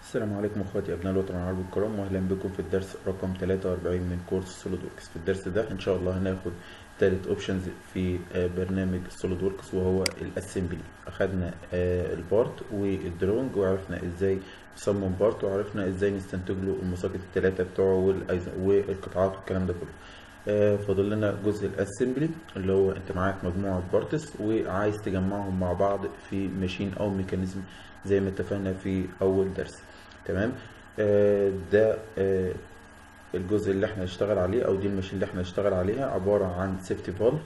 السلام عليكم اخواتي ابناء الوطن العربي الكرام واهلا بكم في الدرس رقم 43 من كورس سوليد وركس في الدرس ده ان شاء الله هناخد تالت اوبشنز في آه، برنامج سوليد وركس وهو الاسمبلي اخدنا آه، البارت والدرونج وعرفنا ازاي نصمم بارت وعرفنا ازاي نستنتج له المساقط الثلاثه بتوعه والأيز- والقطاعات والكلام ده كله آه، فاضل لنا جزء الاسمبلي اللي هو انت معاك مجموعه بارتس وعايز تجمعهم مع بعض في ماشين او ميكانيزم زي ما اتفقنا في اول درس تمام آه، ده آه، الجزء اللي احنا هنشتغل عليه او دي الماشين اللي احنا هنشتغل عليها عباره عن سيفتي فالف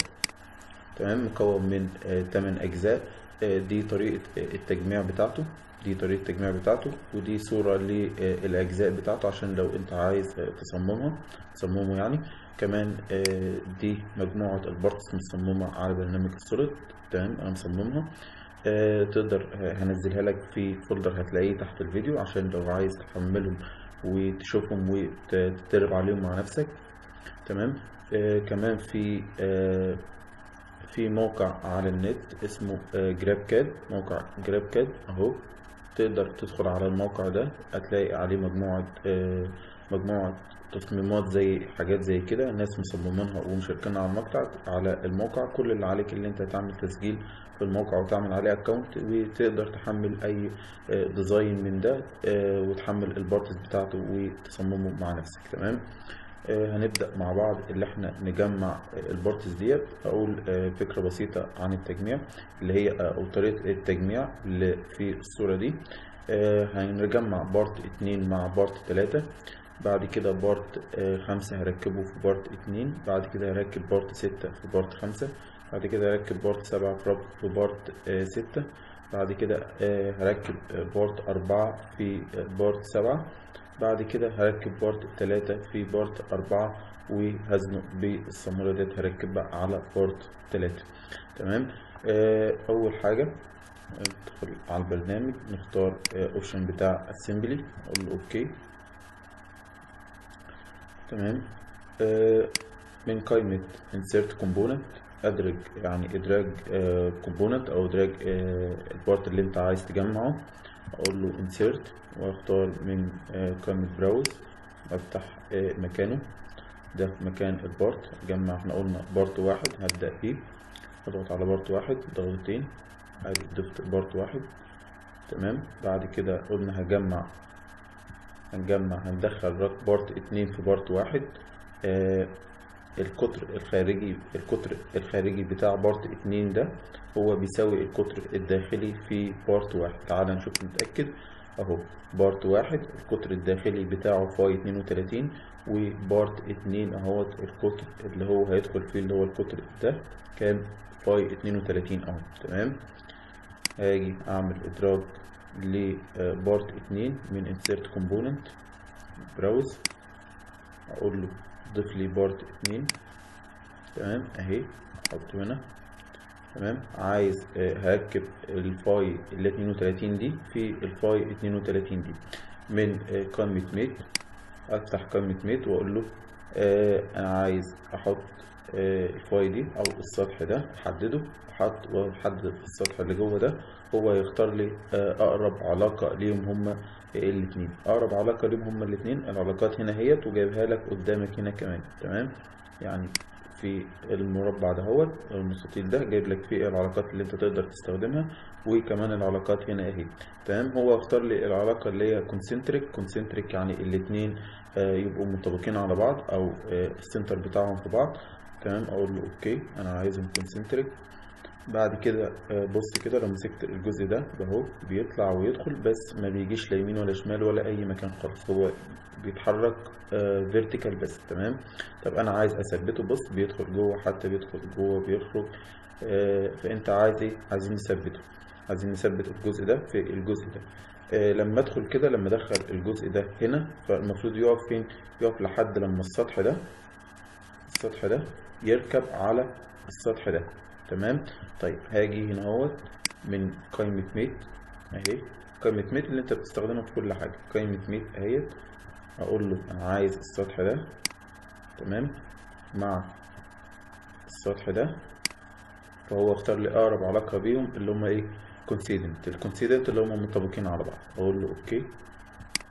تمام مكون من 8 اجزاء آه، دي طريقه آه، التجميع بتاعته دي طريقه التجميع بتاعته ودي صوره للاجزاء بتاعته عشان لو انت عايز آه، تصممها تصممه يعني كمان آه، دي مجموعه البارتس مصممه على برنامج السوليد تمام انا مصممها آه، تقدر آه، هنزلها لك في فولدر هتلاقيه تحت الفيديو عشان لو عايز تحملهم وتشوفهم وتتدرب عليهم مع نفسك تمام آه كمان في آه في موقع على النت اسمه آه جراب كاد موقع جراب كاد اهو تقدر تدخل على الموقع ده هتلاقي عليه مجموعة آه مجموعة تصميمات زي حاجات زي كده الناس مصممينها ومشاركينها على المقطع على الموقع كل اللي عليك اللي انت تعمل تسجيل في الموقع وتعمل عليه اكونت وتقدر تحمل اي آه، ديزاين من ده آه، وتحمل البارتس بتاعته وتصممه مع نفسك تمام آه، هنبدأ مع بعض اللي احنا نجمع آه، البارتس ديت اقول آه، فكرة بسيطة عن التجميع اللي هي آه، او طريقة التجميع اللي في الصورة دي آه، هنجمع بارت اتنين مع بارت تلاتة بعد كده بارت آه، خمسة هركبه في بارت اتنين بعد كده هركب بارت ستة في بارت خمسة بعد كده هركب بارت سبعة في رب- في بارت آه، ستة بعد كده آه، هركب آه، بارت أربعة في آه، بارت سبعة بعد كده هركب بارت تلاتة في بارت أربعة وهزنق بالصامولة ديت هركب بقى على بارت تلاتة تمام آه، أول حاجة ندخل على البرنامج نختار اوبشن بتاع assembly اقول له اوكي تمام آه، من قائمة insert component ادرج يعني ادراج component او ادراج آه، البارت اللي انت عايز تجمعه اقول له insert واختار من آه، قائمة browse افتح آه، مكانه ده مكان البارت اجمع احنا قلنا بارت واحد هبدأ بيه اضغط على بارت واحد ضغطتين ادي ضفت بارت واحد تمام بعد كده قلنا هجمع هنجمع هندخل راك بارت اتنين في بارت واحد آه القطر الخارجي القطر الخارجي بتاع بارت اتنين ده هو بيساوي القطر الداخلي في بارت واحد تعال نشوف نتأكد اهو بارت واحد القطر الداخلي بتاعه فاي اتنين وتلاتين وبارت اتنين اهوت القطر اللي هو هيدخل فيه اللي هو القطر ده كان فاي اتنين وتلاتين اهو تمام هاجي اعمل ادراج لبارت اتنين من insert component براوز اقول له ضيف لي بارت اتنين تمام اهي احطه هنا تمام عايز آه، هركب الفاي ال 32 دي في الفاي 32 دي من آه، قائمة ميت افتح قائمة ميت واقول له آه، انا عايز احط آه، الفاي دي او السطح ده احدده احط واحدد في السطح اللي جوه ده هو يختار لي آه، اقرب علاقة ليهم هما الاتنين اقرب علاقة ليهم هما الاتنين العلاقات هنا هيت وجايبها لك قدامك هنا كمان تمام يعني في المربع دهوت او المستطيل ده جايب لك فيه العلاقات اللي انت تقدر تستخدمها وكمان العلاقات هنا اهي تمام هو اختار لي العلاقة اللي هي كونسنتريك كونسنتريك يعني الاتنين آه، يبقوا مطابقين على بعض او آه، السنتر بتاعهم في بعض تمام اقول له اوكي انا عايزهم كونسنتريك بعد كده آه، بص كده لو مسكت الجزء ده اهو بيطلع ويدخل بس ما بيجيش لا يمين ولا شمال ولا اي مكان خالص هو بيتحرك فيرتيكال بس تمام طب انا عايز اثبته بص بيدخل جوه حتى بيدخل جوه بيخرج آه، فانت عايز ايه عايزين نثبته عايزين نثبت الجزء ده في الجزء ده آه، لما ادخل كده لما ادخل الجزء ده هنا فالمفروض يقف فين يقف لحد لما السطح ده السطح ده يركب على السطح ده تمام طيب هاجي هنا اهوت من قائمة ميت اهي قائمة ميت اللي انت بتستخدمها في كل حاجة قائمة ميت اهيت اقول له انا عايز السطح ده تمام مع السطح ده فهو اختار لي اقرب علاقة بيهم اللي هما ايه كونسيدنت الكونسيدنت اللي هما مطابقين على بعض اقول له اوكي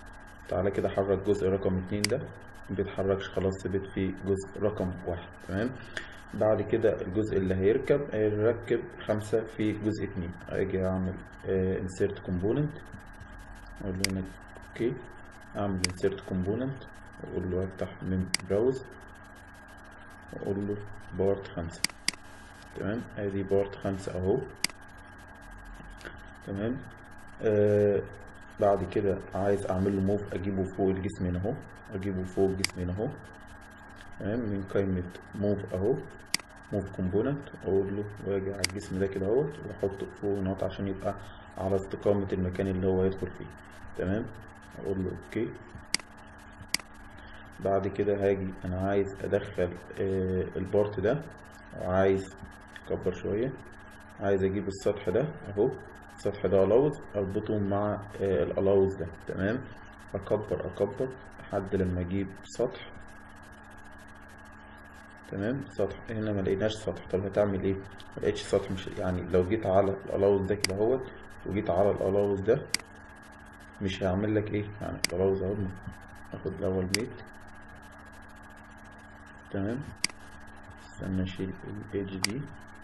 تعالى كده حرك جزء رقم اتنين ده مبيتحركش خلاص ثبت في جزء رقم واحد تمام بعد كده الجزء اللي هيركب هيركب خمسة في جزء اتنين اجي اعمل insert component اقول له هنا اوكي اعمل insert component واقول له افتح من براوز واقول له بارت خمسة تمام ادي بارت خمسة اهو تمام آه بعد كده عايز اعمل له موف اجيبه فوق الجسم هنا اهو اجيبه فوق الجسم هنا اهو تمام من قائمة موف اهو موف كومبوننت اقول له واجي على الجسم ده كده اهوت واحطه فوق نقط عشان يبقى على استقامة المكان اللي هو هيدخل فيه تمام اقول له اوكي بعد كده هاجي انا عايز ادخل آه البارت ده وعايز اكبر شوية عايز اجيب السطح ده اهو السطح ده الاوز اربطه مع آه الالاوز ده تمام اكبر اكبر لحد لما اجيب سطح تمام سطح هنا ما لقيناش سطح طب هتعمل ايه ما لقيتش سطح مش يعني لو جيت على الالاوز ده كده اهوت وجيت على الالاوز ده مش هيعمل لك ايه يعني الالاوز اهو اخد الاول ميت تمام استنى اشيل الايدج دي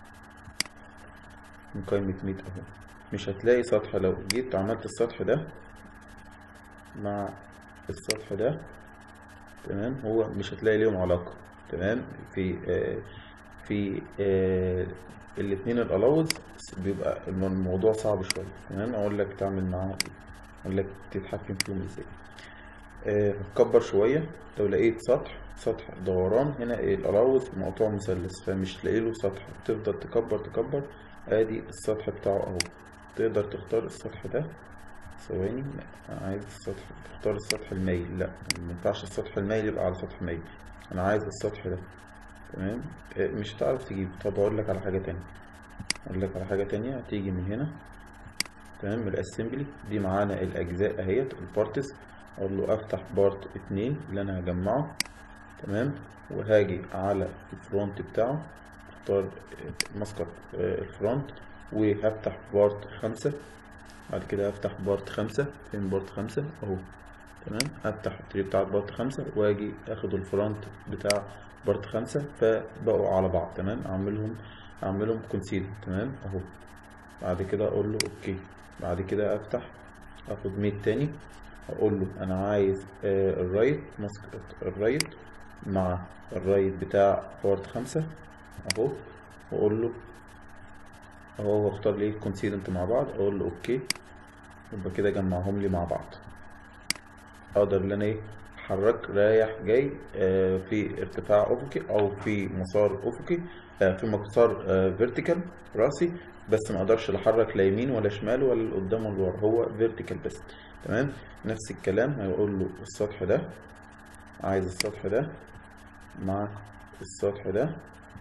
من قائمة ميت اهو مش هتلاقي سطح لو جيت عملت السطح ده مع السطح ده تمام هو مش هتلاقي ليهم علاقة تمام في آه في آه الاتنين الالاوز بيبقى الموضوع صعب شوية تمام اقول لك تعمل معاهم ايه اقول لك تتحكم فيهم ازاي آه هتكبر شوية لو لقيت سطح سطح دوران هنا الالاوز مقطوع مثلث فمش تلاقي له سطح تفضل تكبر تكبر ادي السطح بتاعه اهو تقدر تختار السطح ده ثواني انا عايز السطح تختار السطح المايل لا مينفعش السطح المايل يبقى على سطح مايل انا عايز السطح ده تمام مش هتعرف تجيب طب اقول لك على حاجه تانية اقول لك على حاجه تانية هتيجي من هنا تمام من الاسمبلي دي معانا الاجزاء اهيت البارتس اقول له افتح بارت اتنين اللي انا هجمعه تمام وهاجي على الفرونت بتاعه اختار مسقط الفرونت وهفتح بارت خمسة بعد كده هفتح بارت خمسة فين بارت خمسة اهو تمام هفتح التري بتاع بارت خمسة واجي اخد الفرونت بتاع بارت خمسة فبقوا على بعض تمام اعملهم اعملهم كونسيل تمام اهو بعد كده اقول له اوكي بعد كده افتح اخد ميت تاني اقول له انا عايز آه الرايت ماسك الرايت مع الرايت بتاع بارت خمسة اهو واقول له اهو هو اختار لي كونسيدنت مع بعض اقول له اوكي يبقى كده جمعهم لي مع بعض اقدر ان انا ايه احرك رايح جاي آه في ارتفاع افقي او في مسار افقي آه في مسار فيرتيكال راسي بس ما اقدرش احرك لا يمين ولا شمال ولا لقدام ولا لورا هو فيرتيكال بس تمام نفس الكلام هيقول له السطح ده عايز السطح ده مع السطح ده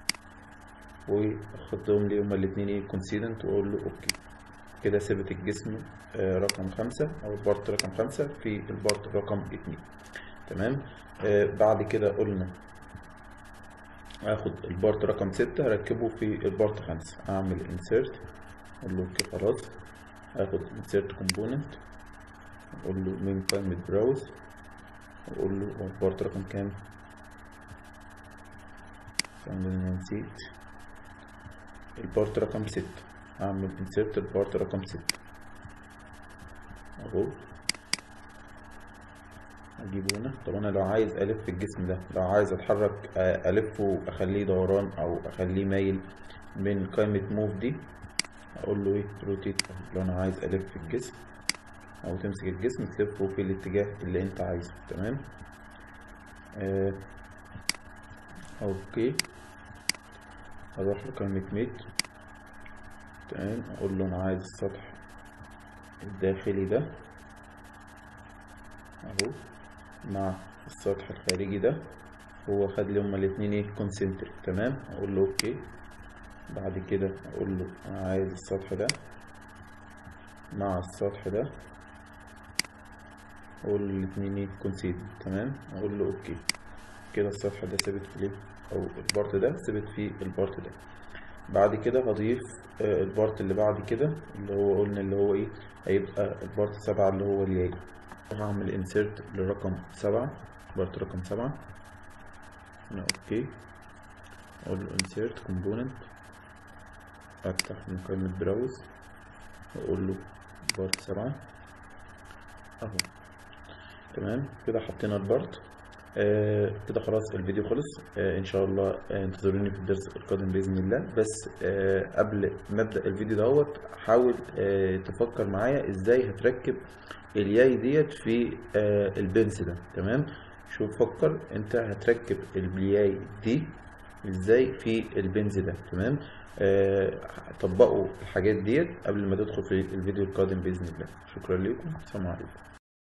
واخدهم لي هما الاتنين ايه كونسيدنت واقول له اوكي كده ثبت الجسم آه رقم خمسة او البارت رقم خمسة في البارت رقم اتنين تمام آه بعد كده قلنا اخد البارت رقم ستة اركبه في البارت خمسة اعمل insert اقول له اوكي خلاص اخد insert component اقول له من قائمة براوز اقول له البارت رقم كام انا نسيت البارت رقم ستة اعمل insert البارت رقم ستة اهو اجيبه هنا طب انا لو عايز الف الجسم ده لو عايز اتحرك الفه اخليه دوران او اخليه مايل من قائمة موف دي اقول له ايه روتيت لو انا عايز الف الجسم او تمسك الجسم تلفه في الاتجاه اللي انت عايزه تمام آه. اوكي اروح لقائمة ميت تمام اقول له انا عايز السطح الداخلي ده اهو مع السطح الخارجي ده هو خد لي هما الاتنين ايه كونسنتريك تمام اقول له اوكي بعد كده اقول له انا عايز السطح ده مع السطح ده اقول له الاتنين ايه كونسيد تمام اقول له اوكي كده السطح ده ثابت في ليه او البارت ده ثابت في البارت ده بعد كده هضيف آه البارت اللي بعد كده اللي هو قلنا اللي هو ايه هيبقى البارت سبعة اللي هو الياي وهعمل انسيرت للرقم سبعة بارت رقم سبعة هنا اوكي اقول له انسيرت كومبوننت افتح من قائمة براوز واقول له بارت سبعة اهو تمام كده حطينا البارت آه كده خلاص الفيديو خلص آه ان شاء الله آه انتظروني في الدرس القادم باذن الله بس آه قبل ما ابدا الفيديو دوت حاول آه تفكر معايا ازاي هتركب الياي ديت في آه البنس ده تمام شوف فكر انت هتركب الياي دي ازاي في البنز ده تمام آه طبقوا الحاجات ديت قبل ما تدخل في الفيديو القادم باذن الله شكرا لكم السلام عليكم